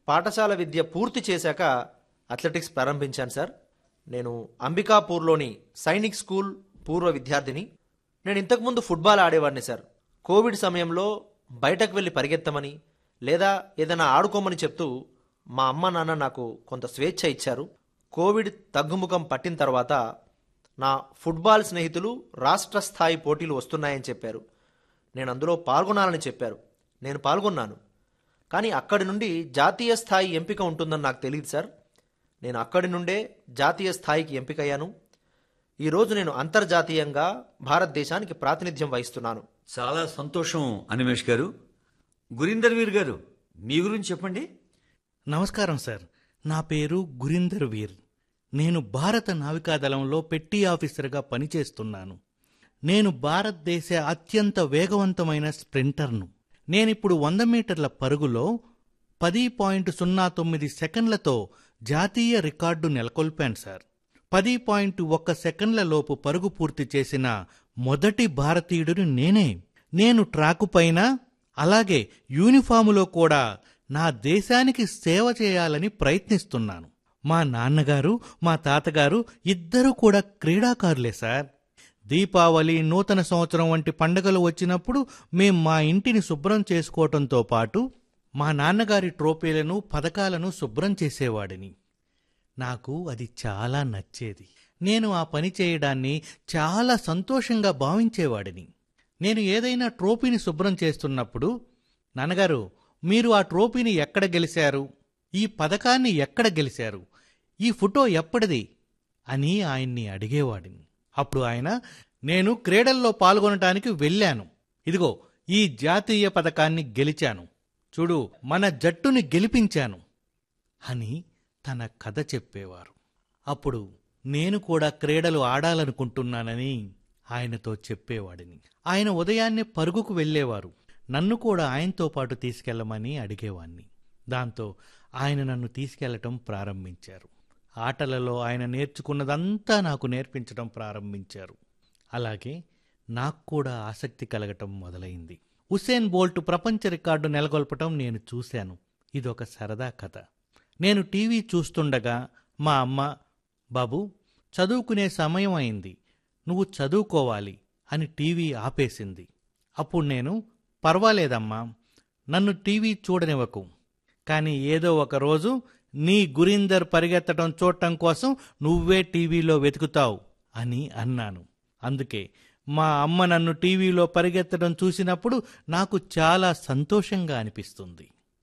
పాఠశాల విద్య పూర్తి చేశాక అథ్లెటిక్స్ ప్రారంభించాను సార్ నేను అంబికాపూర్లోని సైనిక్ స్కూల్ పూర్వ విద్యార్థిని నేను ఇంతకుముందు ఫుట్బాల్ ఆడేవాడిని సార్ కోవిడ్ సమయంలో బయటకు వెళ్ళి పరిగెత్తమని లేదా ఏదైనా ఆడుకోమని చెప్తూ మా అమ్మ నాన్న నాకు కొంత స్వేచ్ఛ ఇచ్చారు కోవిడ్ తగ్గుముఖం పట్టిన తర్వాత నా ఫుట్బాల్ స్నేహితులు రాష్ట్ర స్థాయి పోటీలు వస్తున్నాయని చెప్పారు నేను అందులో పాల్గొనాలని చెప్పారు నేను పాల్గొన్నాను కానీ అక్కడి నుండి జాతీయ స్థాయి ఎంపిక ఉంటుందని నాకు తెలియదు సార్ నేను అక్కడి నుండే జాతీయ స్థాయికి ఎంపికయ్యాను ఈరోజు నేను అంతర్జాతీయంగా భారతదేశానికి ప్రాతినిధ్యం వహిస్తున్నాను చాలా సంతోషం అనిమేష్ గారు గురీందర్ వీర్ గారు మీ గురించి చెప్పండి నమస్కారం సార్ నా పేరు గురీందర్ వీర్ నేను భారత నావికాదళంలో పెట్టి ఆఫీసర్గా పనిచేస్తున్నాను నేను భారతదేశ అత్యంత వేగవంతమైన స్ప్రింటర్ను నేనిప్పుడు వంద మీటర్ల పరుగులో పది పాయింట్ సున్నా తొమ్మిది సెకండ్లతో జాతీయ రికార్డు నెలకొల్పాను సార్ పది పాయింట్ ఒక్క సెకండ్ల లోపు పరుగు పూర్తి చేసిన మొదటి భారతీయుడిని నేనే నేను ట్రాకు పైన అలాగే యూనిఫాములో కూడా నా దేశానికి సేవ చేయాలని ప్రయత్నిస్తున్నాను మా నాన్నగారు మా తాతగారు ఇద్దరూ కూడా క్రీడాకారులే సార్ దీపావళి నూతన సంవత్సరం వంటి పండుగలు వచ్చినప్పుడు మేం మా ఇంటిని శుభ్రం చేసుకోవటంతో పాటు మా నాన్నగారి ట్రోఫీలను పథకాలను శుభ్రం చేసేవాడిని నాకు అది చాలా నచ్చేది నేను ఆ పని చేయడాన్ని చాలా సంతోషంగా భావించేవాడిని నేను ఏదైనా ట్రోఫీని శుభ్రం చేస్తున్నప్పుడు నాన్నగారు మీరు ఆ ట్రోఫీని ఎక్కడ గెలిచారు ఈ పథకాన్ని ఎక్కడ గెలిచారు ఈ ఫోటో ఎప్పటిది అని ఆయన్ని అడిగేవాడిని అప్పుడు ఆయన నేను క్రీడల్లో పాల్గొనటానికి వెళ్ళాను ఇదిగో ఈ జాతీయ పథకాన్ని గెలిచాను చూడు మన జట్టుని గెలిపించాను అని తన కథ చెప్పేవారు అప్పుడు నేను కూడా క్రీడలు ఆడాలనుకుంటున్నానని ఆయనతో చెప్పేవాడిని ఆయన ఉదయాన్నే పరుగుకు వెళ్ళేవారు నన్ను కూడా ఆయనతో పాటు తీసుకెళ్లమని అడిగేవాణ్ణి దాంతో ఆయన నన్ను తీసుకెళ్లటం ప్రారంభించారు ఆటలలో ఆయన నేర్చుకున్నదంతా నాకు నేర్పించడం ప్రారంభించారు అలాగే నాకు కూడా ఆసక్తి కలగటం మొదలైంది ఉసేన్ బోల్ట్ ప్రపంచ రికార్డు నెలకొల్పటం నేను చూశాను ఇదొక సరదా కథ నేను టీవీ చూస్తుండగా మా అమ్మ బాబు చదువుకునే సమయం అయింది నువ్వు చదువుకోవాలి అని టీవీ ఆపేసింది అప్పుడు నేను పర్వాలేదమ్మా నన్ను టీవీ చూడనివ్వకు కానీ ఏదో ఒక రోజు నీ గురీందర్ పరిగెత్తడం చూడటం కోసం నువ్వే టీవీలో వెతుకుతావు అని అన్నాను అందుకే మా అమ్మ నన్ను టీవీలో పరిగెత్తడం చూసినప్పుడు నాకు చాలా సంతోషంగా అనిపిస్తుంది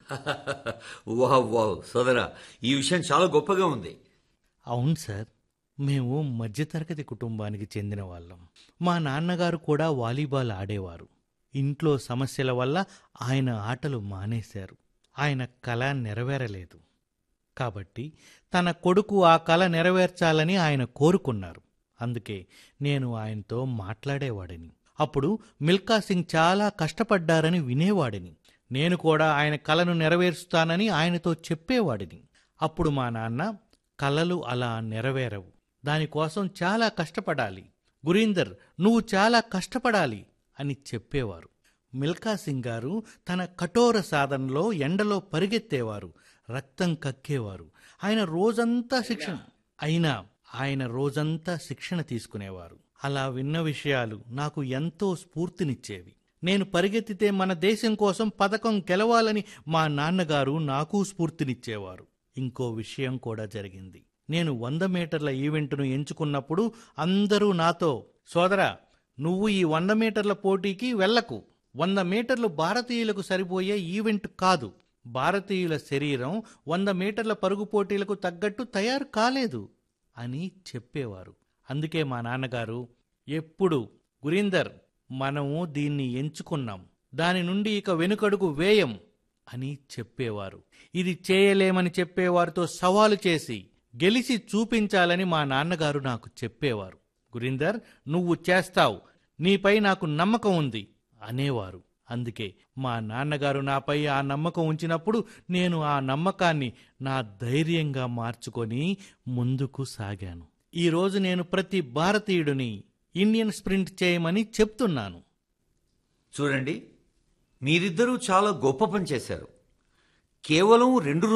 వావ్ వావ్ సోదరా ఈ విషయం చాలా గొప్పగా ఉంది అవును సార్ మేము మధ్యతరగతి కుటుంబానికి చెందిన వాళ్ళం మా నాన్నగారు కూడా వాలీబాల్ ఆడేవారు ఇంట్లో సమస్యల వల్ల ఆయన ఆటలు మానేశారు ఆయన కళ నెరవేరలేదు కాబట్టి తన కొడుకు ఆ కళ నెరవేర్చాలని ఆయన కోరుకున్నారు అందుకే నేను ఆయనతో మాట్లాడేవాడిని అప్పుడు మిల్కా సింగ్ చాలా కష్టపడ్డారని వినేవాడిని నేను కూడా ఆయన కలను నెరవేరుస్తానని ఆయనతో చెప్పేవాడిని అప్పుడు మా నాన్న కలలు అలా నెరవేరవు దానికోసం చాలా కష్టపడాలి గురీందర్ నువ్వు చాలా కష్టపడాలి అని చెప్పేవారు మిల్కా సింగ్ గారు తన కఠోర సాధనలో ఎండలో పరిగెత్తేవారు రక్తం కక్కేవారు ఆయన రోజంతా శిక్షణ అయినా ఆయన రోజంతా శిక్షణ తీసుకునేవారు అలా విన్న విషయాలు నాకు ఎంతో స్ఫూర్తినిచ్చేవి నేను పరిగెత్తితే మన దేశం కోసం పథకం గెలవాలని మా నాన్నగారు నాకు స్ఫూర్తినిచ్చేవారు ఇంకో విషయం కూడా జరిగింది నేను వంద మీటర్ల ఈవెంట్ను ఎంచుకున్నప్పుడు అందరూ నాతో సోదరా నువ్వు ఈ వంద మీటర్ల పోటీకి వెళ్ళకు వంద మీటర్లు భారతీయులకు సరిపోయే ఈవెంట్ కాదు భారతీయుల శరీరం వంద మీటర్ల పరుగు పోటీలకు తగ్గట్టు తయారు కాలేదు అని చెప్పేవారు అందుకే మా నాన్నగారు ఎప్పుడు గురీందర్ మనము దీన్ని ఎంచుకున్నాం దాని నుండి ఇక వెనుకడుగు వేయం అని చెప్పేవారు ఇది చేయలేమని చెప్పేవారితో సవాలు చేసి గెలిచి చూపించాలని మా నాన్నగారు నాకు చెప్పేవారు గురీందర్ నువ్వు చేస్తావు నీపై నాకు నమ్మకం ఉంది అనేవారు అందుకే మా నాన్నగారు నాపై ఆ నమ్మకం ఉంచినప్పుడు నేను ఆ నమ్మకాన్ని నా ధైర్యంగా మార్చుకొని ముందుకు సాగాను ఈరోజు నేను ప్రతి భారతీయుడిని ఇండియన్ స్ప్రింట్ చేయమని చెప్తున్నాను చూడండి మీరిద్దరూ చాలా గొప్ప పని చేశారు కేవలం రెండు